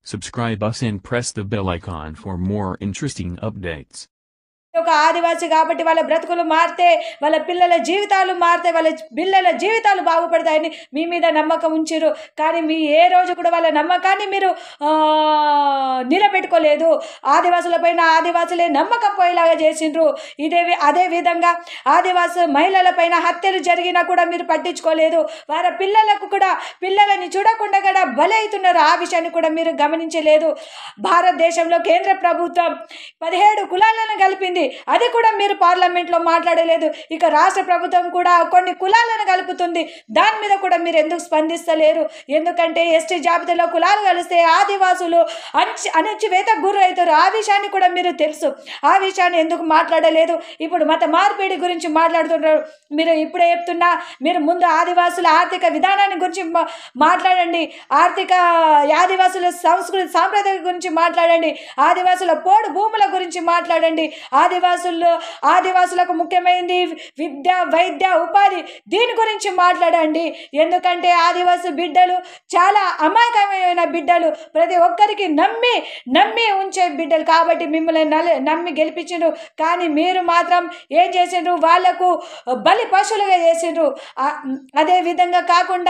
Subscribe us and press the bell icon for more interesting updates. ఒక ఆదివాసి కాబట్టి వాళ్ళ బ్రతుకులు మారితే వాళ్ళ పిల్లల జీవితాలు మారితే వాళ్ళ పిల్లల జీవితాలు బాగుపడతాయని మీ మీద నమ్మకం ఉంచారు కానీ మీ ఏ రోజు కూడా వాళ్ళ నమ్మకాన్ని మీరు ఆ, నిలబెట్టుకోలేదు ఆదివాసులపైన ఆదివాసులే నమ్మకం పోయేలాగా చేసిండ్రు ఇదే వి- అదే విధంగా ఆదివాసు మహిళలపైన హత్యలు జరిగినా కూడా మీరు పట్టించుకోలేదు వారి పిల్లలకు కూడా పిల్లలని చూడకుండా కూడా బలి అవుతున్నారు ఆ విషయాన్ని కూడా మీరు గమనించలేదు భారతదేశంలో కేంద్ర ప్రభుత్వం పదిహేడు కులాలను కలిపింది అది కూడా మీరు పార్లమెంట్లో మాట్లాడలేదు ఇక రాష్ట్ర ప్రభుత్వం కూడా కొన్ని కులాలను కలుపుతుంది దాని మీద కూడా మీరు ఎందుకు స్పందిస్తలేరు ఎందుకంటే ఎస్టీ జాబితాలో కులాలు కలిస్తే ఆదివాసులు అంచి అణచివేతకు గురి అవుతారు ఆ విషయాన్ని కూడా మీరు తెలుసు ఆ విషయాన్ని ఎందుకు మాట్లాడలేదు ఇప్పుడు మత మార్పిడి గురించి మాట్లాడుతున్నారు మీరు ఇప్పుడే చెప్తున్నా మీరు ముందు ఆదివాసుల ఆర్థిక విధానాన్ని గురించి మా- మాట్లాడండి ఆర్థిక ఆదివాసుల సంస్కృతి సాంప్రదాయం గురించి మాట్లాడండి ఆదివాసుల పోడు భూముల గురించి మాట్లాడండి ఆదివాసుల్లో ఆదివాసులకు ముఖ్యమైనది విద్య వైద్య ఉపాధి దీని గురించి మాట్లాడండి ఎందుకంటే ఆదివాసి బిడ్డలు చాలా అమాయకమైన బిడ్డలు ప్రతి ఒక్కరికి నమ్మి నమ్మి ఉంచే బిడ్డలు కాబట్టి మిమ్మల్ని నల నమ్మి గెలిపించిండ్రు కానీ మీరు మాత్రం ఏం చేసిండ్రు వాళ్లకు బలి పశువులుగా చేసిండ్రు ఆ- అదే విధంగా కాకుండా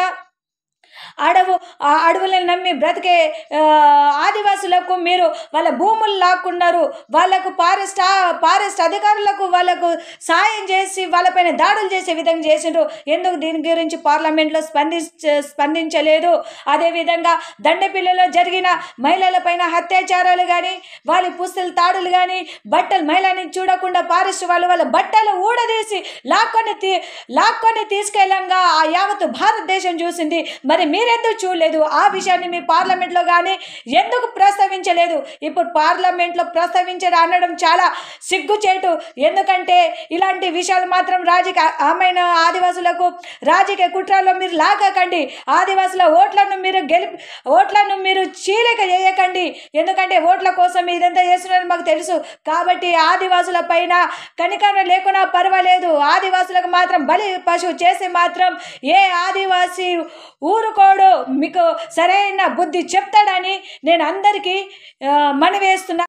అడవు ఆ అడవులను నమ్మి బ్రతికే ఆ, ఆదివాసులకు మీరు వాళ్ళ భూములు లాక్కున్నారు వాళ్ళకు ఫారెస్ట్ ఫారెస్ట్ అధికారులకు వాళ్ళకు సాయం చేసి వాళ్ళపైన దాడులు చేసే విధంగా చేసిండ్రు ఎందుకు దీని గురించి పార్లమెంట్లో స్పందించ స్పందించలేదు అదేవిధంగా దండపిల్లలో జరిగిన మహిళలపైన అత్యాచారాలు కానీ వాళ్ళ పుస్తల తాడులు కానీ బట్టలు మహిళని చూడకుండా ఫారెస్ట్ వాళ్ళు వాళ్ళ బట్టలు ఊడదీసి లాక్కొని తీ లాక్కొని తీసుకెళ్ళంగా ఆ యావత్ భారతదేశం చూసింది మరి మీరెందుకు చూడలేదు ఆ విషయాన్ని మీ పార్లమెంట్లో కానీ ఎందుకు ప్రస్తావించలేదు ఇప్పుడు పార్లమెంట్లో ప్రస్తావించడం అనడం చాలా సిగ్గుచేటు ఎందుకంటే ఇలాంటి విషయాలు మాత్రం రాజకీయ ఆమెన ఆదివాసులకు రాజకీయ కుట్రల్లో మీరు లాగకండి ఆదివాసుల ఓట్లను మీరు గెలిపి ఓట్లను మీరు చీలిక చేయకండి ఎందుకంటే ఓట్ల కోసం ఇదంతా చేస్తున్నారని మాకు తెలుసు కాబట్టి ఆదివాసుల పైన కనికరం లేకున్నా పర్వాలేదు ఆదివాసులకు మాత్రం బలి పశువు చేసి మాత్రం ఏ ఆదివాసి ఊరుకోడు మీకు సరైన బుద్ధి చెప్తాడని నేను అందరికీ ఆ, మనవేస్తున్నా